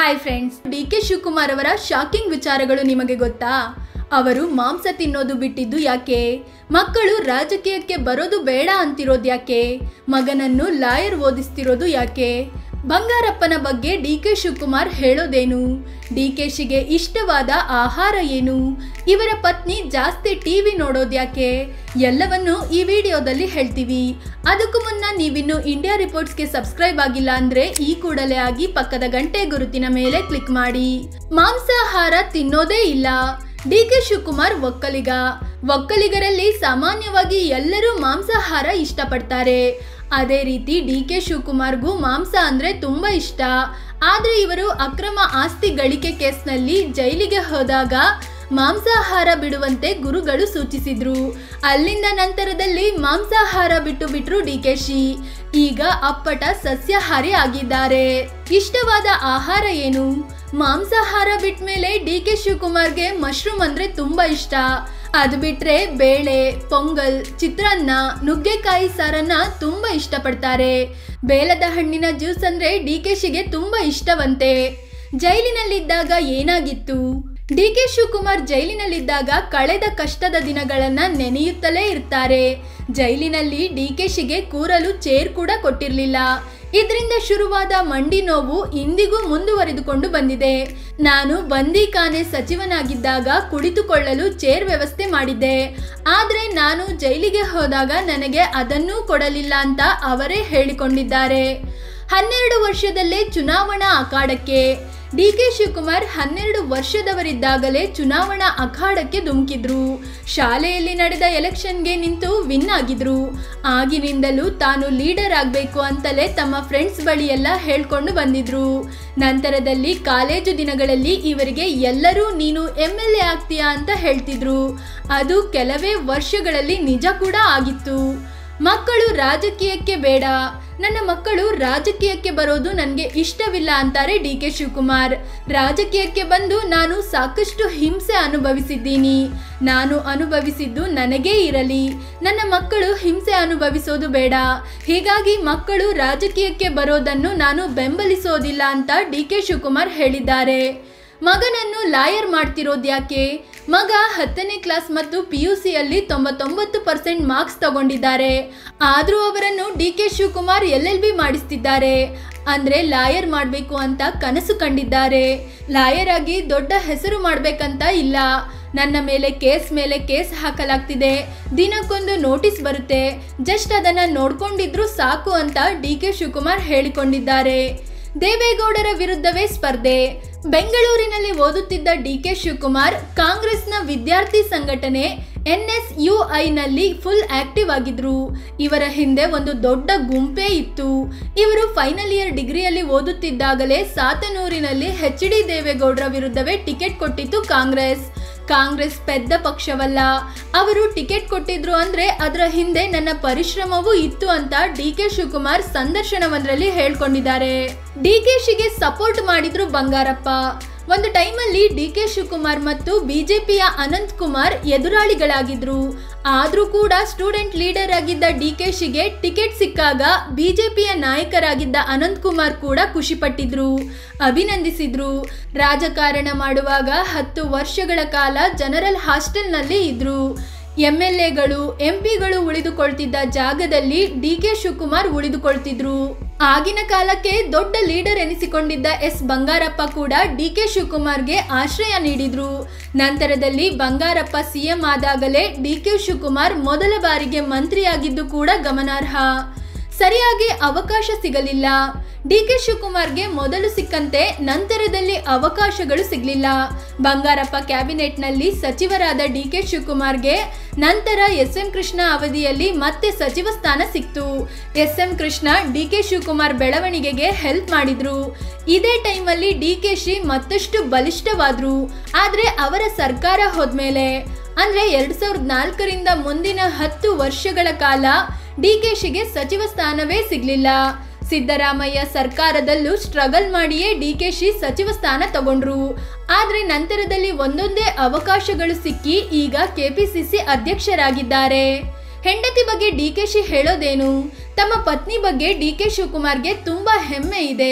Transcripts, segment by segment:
hi friends D K Shivakumar ಅವರ shocking ವಿಚಾರಗಳು ನಿಮಗೆ ಗೊತ್ತಾ ಅವರು ಮಾಂಸ ತಿನ್ನೋದು ಬಿಟ್ಟಿದ್ದು ಯಾಕೆ ಮಕ್ಕಳು ರಾಜಕೀಯಕ್ಕೆ ಬರೋದು ಬೇಡ ಅಂತಿರೋದು ಯಾಕೆ ಮಗನನ್ನು ಲಾಯರ್ ಓದಿಸ್ತಿರೋದು ಯಾಕೆ ಬಂಗಾರಪ್ಪನ ಬಗ್ಗೆ ಡಿ ಕೆ ಶಿವಕುಮಾರ್ ಹೇಳೋದೇನು ಡಿ ಕೆ ಶಿಗೆ ಇಷ್ಟವಾದ ಆಹಾರ ಏನು ಇವರ ಪತ್ನಿ ಜಾಸ್ತಿ ಟಿವಿ ನೋಡೋದ್ಯಾಕೆ ಎಲ್ಲವನ್ನು ಈ ವಿಡಿಯೋದಲ್ಲಿ ಹೇಳ್ತೀವಿ ಅದಕ್ಕೂ ಮುನ್ನ ನೀವಿನ್ನು ಇಂಡಿಯಾ ರಿಪೋರ್ಟ್ಸ್ಗೆ ಸಬ್ಸ್ಕ್ರೈಬ್ ಆಗಿಲ್ಲ ಅಂದ್ರೆ ಈ ಕೂಡಲೇ ಆಗಿ ಪಕ್ಕದ ಗಂಟೆ ಗುರುತಿನ ಮೇಲೆ ಕ್ಲಿಕ್ ಮಾಡಿ ಮಾಂಸಾಹಾರ ತಿನ್ನೋದೇ ಇಲ್ಲ ಡಿ ಕೆ ಶಿವಕುಮಾರ್ ಒಕ್ಕಲಿಗ ಒಕ್ಕಲಿಗರಲ್ಲಿ ಸಾಮಾನ್ಯವಾಗಿ ಎಲ್ಲರೂ ಮಾಂಸಾಹಾರ ಇಷ್ಟಪಡ್ತಾರೆ ಅದೇ ರೀತಿ ಡಿ ಕೆ ಶಿವಕುಮಾರ್ಗೂ ಮಾಂಸ ಅಂದ್ರೆ ತುಂಬಾ ಇಷ್ಟ ಆದ್ರೆ ಇವರು ಅಕ್ರಮ ಆಸ್ತಿ ಗಳಿಕೆ ಕೇಸ್ನಲ್ಲಿ ಜೈಲಿಗೆ ಹೋದಾಗ ಮಾಂಸಾಹಾರ ಬಿಡುವಂತೆ ಗುರುಗಳು ಸೂಚಿಸಿದ್ರು ಅಲ್ಲಿಂದ ನಂತರದಲ್ಲಿ ಮಾಂಸಾಹಾರ ಬಿಟ್ಟು ಬಿಟ್ರು ಡಿ ಕೆ ಶಿ ಈಗ ಅಪ್ಪಟ ಸಸ್ಯಾಹಾರಿ ಆಗಿದ್ದಾರೆ ಇಷ್ಟವಾದ ಆಹಾರ ಏನು ಮಾಂಸಾಹಾರ ಬಿಟ್ಮೇಲೆ ಡಿ ಕೆ ಶಿವಕುಮಾರ್ಗೆ ಮಶ್ರೂಮ್ ಅಂದ್ರೆ ತುಂಬಾ ಇಷ್ಟ ಅದು ಬಿಟ್ರೆ ಬೇಳೆ ಪೊಂಗಲ್ ಚಿತ್ರಾನ್ನ ನುಗ್ಗೆಕಾಯಿ ಸಾರನ್ನ ತುಂಬಾ ಇಷ್ಟಪಡ್ತಾರೆ ಬೇಲದ ಹಣ್ಣಿನ ಜ್ಯೂಸ್ ಅಂದ್ರೆ ಡಿ ಕೆ ಶಿಗೆ ತುಂಬಾ ಇಷ್ಟವಂತೆ ಜೈಲಿನಲ್ಲಿದ್ದಾಗ ಏನಾಗಿತ್ತು ಡಿ ಕೆ ಶಿವಕುಮಾರ್ ಜೈಲಿನಲ್ಲಿದ್ದಾಗ ಕಳೆದ ಕಷ್ಟದ ದಿನಗಳನ್ನ ನೆನೆಯುತ್ತಲೇ ಇರ್ತಾರೆ ಜೈಲಿನಲ್ಲಿ ಡಿ ಕೆ ಶಿಗೆ ಕೂರಲು ಚೇರ್ ಕೂಡ ಕೊಟ್ಟಿರಲಿಲ್ಲ ಇದರಿಂದ ಶುರುವಾದ ಮಂಡಿ ನೋವು ಇಂದಿಗೂ ಮುಂದುವರೆದುಕೊಂಡು ಬಂದಿದೆ ನಾನು ಬಂದಿಖಾನೆ ಸಚಿವನಾಗಿದ್ದಾಗ ಕುಳಿತುಕೊಳ್ಳಲು ಚೇರ್ ವ್ಯವಸ್ಥೆ ಮಾಡಿದ್ದೆ ಆದ್ರೆ ನಾನು ಜೈಲಿಗೆ ಹೋದಾಗ ನನಗೆ ಅದನ್ನೂ ಕೊಡಲಿಲ್ಲ ಅಂತ ಅವರೇ ಹೇಳಿಕೊಂಡಿದ್ದಾರೆ ಹನ್ನೆರಡು ವರ್ಷದಲ್ಲೇ ಚುನಾವಣಾ ಅಖಾಡಕ್ಕೆ ಡಿ ಕೆ ಶಿವಕುಮಾರ್ ಹನ್ನೆರಡು ವರ್ಷದವರಿದ್ದಾಗಲೇ ಚುನಾವಣಾ ಅಖಾಡಕ್ಕೆ ಧುಮುಕಿದ್ರು ಶಾಲೆಯಲ್ಲಿ ನಡೆದ ಎಲೆಕ್ಷನ್ಗೆ ನಿಂತು ವಿನ್ ಆಗಿದ್ರು ಆಗಿನಿಂದಲೂ ತಾನು ಲೀಡರ್ ಆಗಬೇಕು ಅಂತಲೇ ತಮ್ಮ ಫ್ರೆಂಡ್ಸ್ ಬಳಿ ಎಲ್ಲ ಹೇಳ್ಕೊಂಡು ಬಂದಿದ್ರು ನಂತರದಲ್ಲಿ ಕಾಲೇಜು ದಿನಗಳಲ್ಲಿ ಇವರಿಗೆ ಎಲ್ಲರೂ ನೀನು ಎಮ್ ಎಲ್ ಎ ಆಗ್ತೀಯಾ ಅಂತ ಹೇಳ್ತಿದ್ರು ಅದು ಕೆಲವೇ ವರ್ಷಗಳಲ್ಲಿ ನಿಜ ಕೂಡ ಆಗಿತ್ತು ಮಕ್ಕಳು ರಾಜಕೀಯಕ್ಕೆ ಬೇಡ ನನ್ನ ಮಕ್ಕಳು ರಾಜಕೀಯಕ್ಕೆ ಬರೋದು ನನಗೆ ಇಷ್ಟವಿಲ್ಲ ಅಂತಾರೆ ಡಿ ಕೆ ಶಿವಕುಮಾರ್ ರಾಜಕೀಯಕ್ಕೆ ಬಂದು ನಾನು ಸಾಕಷ್ಟು ಹಿಂಸೆ ಅನುಭವಿಸಿದ್ದೀನಿ ನಾನು ಅನುಭವಿಸಿದ್ದು ನನಗೇ ಇರಲಿ ನನ್ನ ಮಕ್ಕಳು ಹಿಂಸೆ ಅನುಭವಿಸೋದು ಬೇಡ ಹೀಗಾಗಿ ಮಕ್ಕಳು ರಾಜಕೀಯಕ್ಕೆ ಬರೋದನ್ನು ನಾನು ಬೆಂಬಲಿಸೋದಿಲ್ಲ ಅಂತ ಡಿ ಕೆ ಶಿವಕುಮಾರ್ ಹೇಳಿದ್ದಾರೆ ಮಗನನ್ನು ಲಾಯರ್ ಮಾಡ್ತಿರೋದ್ಯಾಕೆ ಮಗ ಹತ್ತನೇ ಕ್ಲಾಸ್ ಮತ್ತು ಪಿ ಯು ಸಿಯಲ್ಲಿ ತೊಂಬತ್ತೊಂಬತ್ತು ಪರ್ಸೆಂಟ್ ಮಾರ್ಕ್ಸ್ ತಗೊಂಡಿದ್ದಾರೆ ಆದರೂ ಅವರನ್ನು D K Shivakumar L L B ಮಾಡಿಸ್ತಿದ್ದಾರೆ ಅಂದ್ರೆ ಲಾಯರ್ ಮಾಡಬೇಕು ಅಂತ ಕನಸು ಕಂಡಿದ್ದಾರೆ ಲಾಯರ್ ಆಗಿ ದೊಡ್ಡ ಹೆಸರು ಮಾಡಬೇಕಂತ ಇಲ್ಲ ನನ್ನ ಮೇಲೆ ಕೇಸ್ ಮೇಲೆ ಕೇಸ್ ಹಾಕಲಾಗ್ತಿದೆ ದಿನಕ್ಕೊಂದು ನೋಟಿಸ್ ಬರುತ್ತೆ ಜಸ್ಟ್ ಅದನ್ನ ನೋಡ್ಕೊಂಡಿದ್ರು ಸಾಕು ಅಂತ ಡಿ ಕೆ ಶಿವಕುಮಾರ್ ಹೇಳಿಕೊಂಡಿದ್ದಾರೆ ದೇವೇಗೌಡರ ವಿರುದ್ಧವೇ ಸ್ಪರ್ಧೆ ಬೆಂಗಳೂರಿನಲ್ಲಿ ಓದುತ್ತಿದ್ದ ಡಿ ಕೆ ಶಿವಕುಮಾರ್ ಕಾಂಗ್ರೆಸ್ನ ವಿದ್ಯಾರ್ಥಿ ಸಂಘಟನೆ ಎನ್ಎಸ್ಯುಐನಲ್ಲಿ ಫುಲ್ ಆಕ್ಟಿವ್ ಆಗಿದ್ರು ಇವರ ಹಿಂದೆ ಒಂದು ದೊಡ್ಡ ಗುಂಪೇ ಇತ್ತು ಇವರು ಫೈನಲ್ ಇಯರ್ ಡಿಗ್ರಿಯಲ್ಲಿ ಓದುತ್ತಿದ್ದಾಗಲೇ ಸಾತನೂರಿನಲ್ಲಿ ಎಚ್ ಡಿ ದೇವೇಗೌಡರ ವಿರುದ್ಧವೇ ಟಿಕೆಟ್ ಕೊಟ್ಟಿತ್ತು ಕಾಂಗ್ರೆಸ್ ಕಾಂಗ್ರೆಸ್ ಪೆದ್ದ ಪಕ್ಷವಲ್ಲ ಅವರು ಟಿಕೆಟ್ ಕೊಟ್ಟಿದ್ರು ಅಂದ್ರೆ ಅದರ ಹಿಂದೆ ನನ್ನ ಪರಿಶ್ರಮವೂ ಇತ್ತು ಅಂತ ಡಿ ಕೆ ಶಿವಕುಮಾರ್ ಸಂದರ್ಶನವೊಂದರಲ್ಲಿ ಹೇಳ್ಕೊಂಡಿದ್ದಾರೆ ಡಿ ಕೆ ಶಿಗೆ ಸಪೋರ್ಟ್ ಮಾಡಿದ್ರು ಬಂಗಾರಪ್ಪ ಒಂದು ಟೈಮಲ್ಲಿ ಡಿ ಕೆ ಶಿವಕುಮಾರ್ ಮತ್ತು ಬಿಜೆಪಿಯ ಅನಂತ್ ಕುಮಾರ್ ಎದುರಾಳಿಗಳಾಗಿದ್ರು ಆದ್ರೂ ಕೂಡ ಸ್ಟೂಡೆಂಟ್ ಲೀಡರ್ ಆಗಿದ್ದ ಡಿ ಕೆ ಶಿಗೆ ಟಿಕೆಟ್ ಸಿಕ್ಕಾಗ ಬಿಜೆಪಿಯ ನಾಯಕರಾಗಿದ್ದ ಅನಂತ್ ಕುಮಾರ್ ಕೂಡ ಖುಷಿಪಟ್ಟಿದ್ರು ಅಭಿನಂದಿಸಿದ್ರು ರಾಜಕಾರಣ ಮಾಡುವಾಗ ಹತ್ತು ವರ್ಷಗಳ ಕಾಲ ಜನರಲ್ ಹಾಸ್ಟೆಲ್ನಲ್ಲಿ ಇದ್ರು ಎಂ ಎಲ್ ಎಗಳು ಎಂ ಪಿಗಳು ಉಳಿದುಕೊಳ್ತಿದ್ದ ಜಾಗದಲ್ಲಿ ಡಿ ಕೆ ಶಿವಕುಮಾರ್ ಉಳಿದುಕೊಳ್ತಿದ್ರು ಆಗಿನ ಕಾಲಕ್ಕೆ ದೊಡ್ಡ ಲೀಡರ್ ಎನಿಸಿಕೊಂಡಿದ್ದ ಎಸ್ ಬಂಗಾರಪ್ಪ ಕೂಡ ಡಿ ಕೆ ಶಿವಕುಮಾರ್ಗೆ ಆಶ್ರಯ ನೀಡಿದ್ರು ನಂತರದಲ್ಲಿ ಬಂಗಾರಪ್ಪ ಸಿಎಂ ಆದಾಗಲೇ ಡಿ ಕೆ ಶಿವಕುಮಾರ್ ಮೊದಲ ಬಾರಿಗೆ ಮಂತ್ರಿಯಾಗಿದ್ದು ಕೂಡ ಗಮನಾರ್ಹ ಸರಿಯಾಗಿ ಅವಕಾಶ ಸಿಗಲಿಲ್ಲ ಡಿ ಕೆ ಶಿವಕುಮಾರ್ಗೆ ಮೊದಲು ಸಿಕ್ಕಂತೆ ನಂತರದಲ್ಲಿ ಅವಕಾಶಗಳು ಸಿಗಲಿಲ್ಲ ಬಂಗಾರಪ್ಪ ಕ್ಯಾಬಿನೆಟ್ನಲ್ಲಿ ಸಚಿವರಾದ ಡಿ ಕೆ ಶಿವಕುಮಾರ್ಗೆ ನಂತರ ಎಸ್ ಎಂ ಕೃಷ್ಣ ಅವಧಿಯಲ್ಲಿ ಮತ್ತೆ ಸಚಿವ ಸ್ಥಾನ ಸಿಕ್ತು S M Krishna D K Shivakumar ಬೆಳವಣಿಗೆಗೆ ಹೆಲ್ಪ್ ಮಾಡಿದ್ರು ಇದೇ ಟೈಮಲ್ಲಿ ಡಿ ಕೆ ಶಿ ಮತ್ತಷ್ಟು ಬಲಿಷ್ಠವಾದ್ರು ಆದ್ರೆ ಅವರ ಸರ್ಕಾರ ಹೋದ್ಮೇಲೆ ಅಂದ್ರೆ ಎರಡ್ ಸಾವಿರದ ನಾಲ್ಕರಿಂದ ಮುಂದಿನ ಹತ್ತು ವರ್ಷಗಳ ಕಾಲ ಡಿ ಕೆ ಶಿಗೆ ಸಚಿವ ಸ್ಥಾನವೇ ಸಿಗ್ಲಿಲ್ಲ ಸಿದ್ದರಾಮಯ್ಯ ಸರ್ಕಾರದಲ್ಲೂ ಸ್ಟ್ರಗಲ್ ಮಾಡಿಯೇ ಡಿ ಕೆ ಶಿ ಸಚಿವ ಸ್ಥಾನ ತಗೊಂಡ್ರು ಆದ್ರೆ ನಂತರದಲ್ಲಿ ಒಂದೊಂದೇ ಅವಕಾಶಗಳು ಸಿಕ್ಕಿ ಈಗ ಕೆಪಿಸಿಸಿ ಅಧ್ಯಕ್ಷರಾಗಿದ್ದಾರೆ ಹೆಂಡತಿ ಬಗ್ಗೆ ಡಿ ಕೆ ಶಿ ಹೇಳೋದೇನು ತಮ್ಮ ಪತ್ನಿ ಬಗ್ಗೆ ಡಿ ಕೆ ಶಿವಕುಮಾರ್ಗೆ ತುಂಬಾ ಹೆಮ್ಮೆ ಇದೆ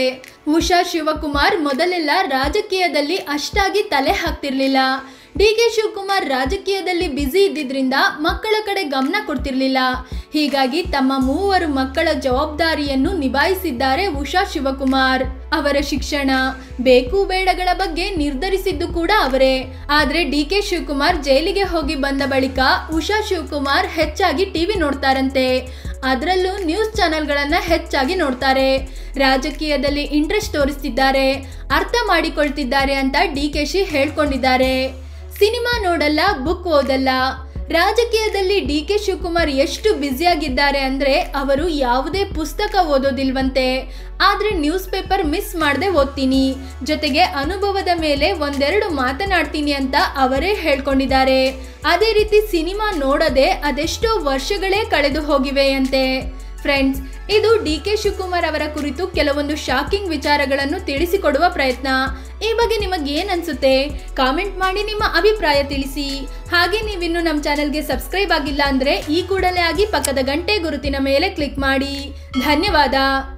ಉಷಾ ಶಿವಕುಮಾರ್ ಮೊದಲೆಲ್ಲ ರಾಜಕೀಯದಲ್ಲಿ ಅಷ್ಟಾಗಿ ತಲೆ ಹಾಕ್ತಿರ್ಲಿಲ್ಲ ಡಿ ಕೆ ಶಿವಕುಮಾರ್ ರಾಜಕೀಯದಲ್ಲಿ ಬ್ಯುಸಿ ಇದ್ದಿದ್ರಿಂದ ಮಕ್ಕಳ ಕಡೆ ಗಮನ ಕೊಡ್ತಿರ್ಲಿಲ್ಲ ಹೀಗಾಗಿ ತಮ್ಮ ಮೂವರು ಮಕ್ಕಳ ಜವಾಬ್ದಾರಿಯನ್ನು ನಿಭಾಯಿಸಿದ್ದಾರೆ ಉಷಾ ಶಿವಕುಮಾರ್ ಅವರ ಶಿಕ್ಷಣ ಬೇಕು ಬೇಡಗಳ ಬಗ್ಗೆ ನಿರ್ಧರಿಸಿದ್ದು ಕೂಡ ಅವರೇ ಆದ್ರೆ ಡಿ ಕೆ ಶಿವಕುಮಾರ್ ಜೈಲಿಗೆ ಹೋಗಿ ಬಂದ ಬಳಿಕ ಉಷಾ ಶಿವಕುಮಾರ್ ಹೆಚ್ಚಾಗಿ ಟಿವಿ ನೋಡ್ತಾರಂತೆ ಅದರಲ್ಲೂ ನ್ಯೂಸ್ ಚಾನೆಲ್ಗಳನ್ನ ಹೆಚ್ಚಾಗಿ ನೋಡ್ತಾರೆ ರಾಜಕೀಯದಲ್ಲಿ ಇಂಟ್ರೆಸ್ಟ್ ತೋರಿಸ್ತಿದ್ದಾರೆ ಅರ್ಥ ಮಾಡಿಕೊಳ್ತಿದ್ದಾರೆ ಅಂತ ಡಿ ಕೆ ಶಿ ಹೇಳ್ಕೊಂಡಿದ್ದಾರೆ ಸಿನಿಮಾ ನೋಡಲ್ಲ ಬುಕ್ ಓದಲ್ಲ ರಾಜಕೀಯದಲ್ಲಿ ಡಿ ಕೆ ಶಿವಕುಮಾರ್ ಎಷ್ಟು ಬ್ಯುಸಿಯಾಗಿದ್ದಾರೆ ಅಂದ್ರೆ ಅವರು ಯಾವುದೇ ಪುಸ್ತಕ ಓದೋದಿಲ್ವಂತೆ ಆದ್ರೆ ನ್ಯೂಸ್ ಪೇಪರ್ ಮಿಸ್ ಮಾಡದೆ ಓದ್ತೀನಿ ಜೊತೆಗೆ ಅನುಭವದ ಮೇಲೆ ಒಂದೆರಡು ಮಾತನಾಡ್ತೀನಿ ಅಂತ ಅವರೇ ಹೇಳ್ಕೊಂಡಿದ್ದಾರೆ ಅದೇ ರೀತಿ ಸಿನಿಮಾ ನೋಡದೆ ಅದೆಷ್ಟೋ ವರ್ಷಗಳೇ ಕಳೆದು ಹೋಗಿವೆಯಂತೆ ಫ್ರೆಂಡ್ಸ್ ಇದು ಡಿ ಕೆ ಶಿವಕುಮಾರ್ ಅವರ ಕುರಿತು ಕೆಲವೊಂದು ಶಾಕಿಂಗ್ ವಿಚಾರಗಳನ್ನು ತಿಳಿಸಿಕೊಡುವ ಪ್ರಯತ್ನ ಈ ಬಗ್ಗೆ ನಿಮಗೆ ಏನ್ ಅನ್ಸುತ್ತೆ ಕಾಮೆಂಟ್ ಮಾಡಿ ನಿಮ್ಮ ಅಭಿಪ್ರಾಯ ತಿಳಿಸಿ ಹಾಗೆ ನೀವಿನ್ನು ನಮ್ಮ ಚಾನೆಲ್ಗೆ ಸಬ್ಸ್ಕ್ರೈಬ್ ಆಗಿಲ್ಲ ಅಂದ್ರೆ ಈ ಕೂಡಲೇ ಆಗಿ ಪಕ್ಕದ ಗಂಟೆ ಗುರುತಿನ ಮೇಲೆ ಕ್ಲಿಕ್ ಮಾಡಿ ಧನ್ಯವಾದ